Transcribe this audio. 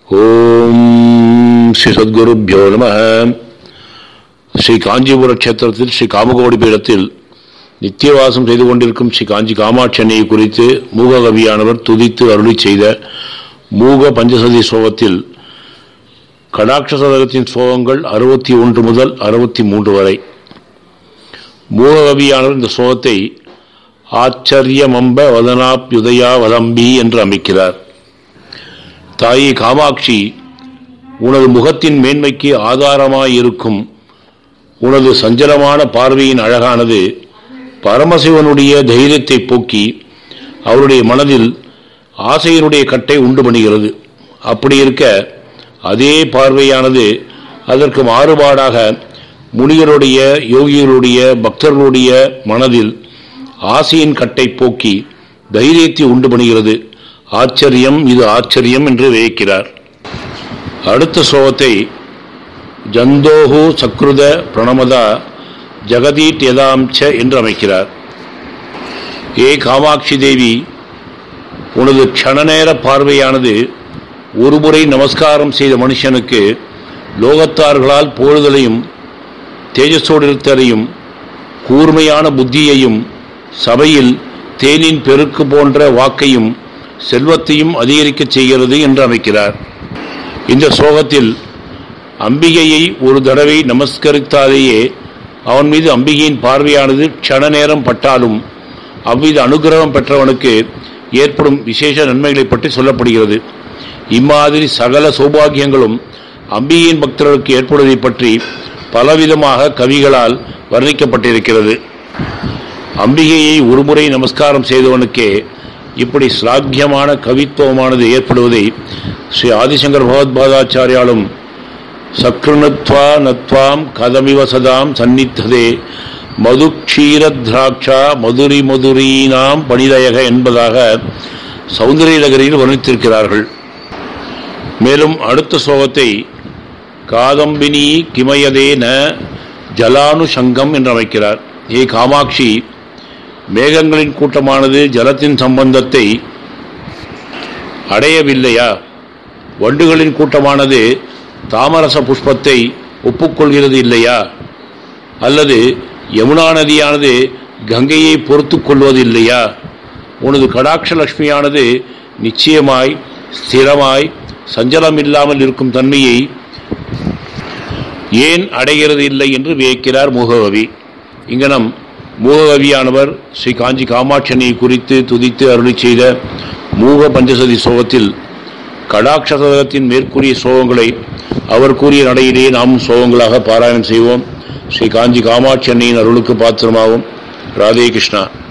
ஓம் ஸ்ரீ சத்குருபியோ நம ஸ்ரீ காஞ்சிபுர கஷேத்திரத்தில் ஸ்ரீ காமகோடி பீடத்தில் நித்தியவாசம் செய்து கொண்டிருக்கும் ஸ்ரீ காஞ்சி காமாட்சி அன்னையை குறித்து மூககவியானவர் துதித்து அருளி செய்த மூக பஞ்சசதி சோகத்தில் கடாட்ச சதகத்தின் சோகங்கள் அறுபத்தி ஒன்று முதல் அறுபத்தி மூன்று வரை மூககவியானவர் இந்த சோகத்தை ஆச்சரியமம்ப வதனாப்யுதயா வதம்பி என்று அமைக்கிறார் தாயே காமாட்சி உனது முகத்தின் மேன்மைக்கு ஆதாரமாயிருக்கும் உனது சஞ்சலமான பார்வையின் அழகானது பரமசிவனுடைய தைரியத்தை போக்கி அவருடைய மனதில் ஆசையினுடைய கட்டை உண்டு பண்ணுகிறது அப்படி இருக்க அதே பார்வையானது அதற்கு மாறுபாடாக முனிகளுடைய யோகிகளுடைய பக்தர்களுடைய மனதில் ஆசையின் கட்டை போக்கி தைரியத்தை உண்டு பண்ணுகிறது ஆச்சரியம் இது ஆச்சரியம் என்று வியக்கிறார் அடுத்த ஸ்லோகத்தை ஜந்தோஹு சக்ருத பிரணமதா ஜெகதீட் யதாம்ச என்று அமைக்கிறார் ஏ காமாட்சி தேவி உனது க்ஷணநேர பார்வையானது ஒருமுறை நமஸ்காரம் செய்த மனுஷனுக்கு லோகத்தார்களால் போழுதலையும் தேஜஸோடு இருத்தலையும் கூர்மையான புத்தியையும் சபையில் தேனின் பெருக்கு போன்ற வாக்கையும் செல்வத்தையும் அதிகரிக்கச் செய்கிறது என்று அமைக்கிறார் இந்த சோகத்தில் அம்பிகையை ஒரு தடவை நமஸ்கரித்தாலேயே அவன் மீது அம்பிகையின் பார்வையானது க்ஷண நேரம் பட்டாலும் அவ்வித அனுகிரகம் பெற்றவனுக்கு ஏற்படும் விசேஷ நன்மைகளை பற்றி சொல்லப்படுகிறது இம்மாதிரி சகல சௌபாகியங்களும் அம்பிகையின் பக்தர்களுக்கு ஏற்படுவதை பற்றி பலவிதமாக கவிகளால் வர்ணிக்கப்பட்டிருக்கிறது அம்பிகையை ஒருமுறை நமஸ்காரம் செய்தவனுக்கே இப்படி ஸ்லாக்கியமான கவித்துவமானது ஏற்படுவதை ஸ்ரீ ஆதிசங்கர் பகவத்பாதாச்சாரியாலும் சக்ருணத்வா நத்வாம் கதமிவ சதாம் சந்நித்ததே மது க்ஷீரத்ராட்சா மதுரி மதுரீனாம் பணிதயக என்பதாக சௌந்தரியநகரில் வர்ணித்திருக்கிறார்கள் மேலும் அடுத்த ஸ்லோகத்தை காதம்பினி கிமயதே ந ஜலானுஷங்கம் என்று அமைக்கிறார் ஏ காமாட்சி மேகங்களின் கூட்டமானது ஜலத்தின் சம்பந்தத்தை அடையவில்லையா வண்டுகளின் கூட்டமானது தாமரச புஷ்பத்தை ஒப்புக்கொள்கிறது இல்லையா அல்லது யமுனா நதியானது கங்கையை பொறுத்து கொள்வது இல்லையா உனது கடாட்சலட்சுமியானது நிச்சயமாய் ஸ்திரமாய் சஞ்சலம் இல்லாமல் இருக்கும் தன்மையை ஏன் அடைகிறது இல்லை என்று வியக்கிறார் மூககவி இங்கனம் மூககவியானவர் ஸ்ரீ காஞ்சி காமாட்சனை குறித்து துதித்து அருளி செய்த மூக பஞ்சசதி சோகத்தில் கடாட்சதகத்தின் மேற்கூறிய சோகங்களை அவர் கூறிய நடையிலேயே நாமும் சோகங்களாக பாராயணம் செய்வோம் ஸ்ரீ காஞ்சி காமாட்சி அன்னையின் அருளுக்கு பாத்திரமாகும் ராதே கிருஷ்ணா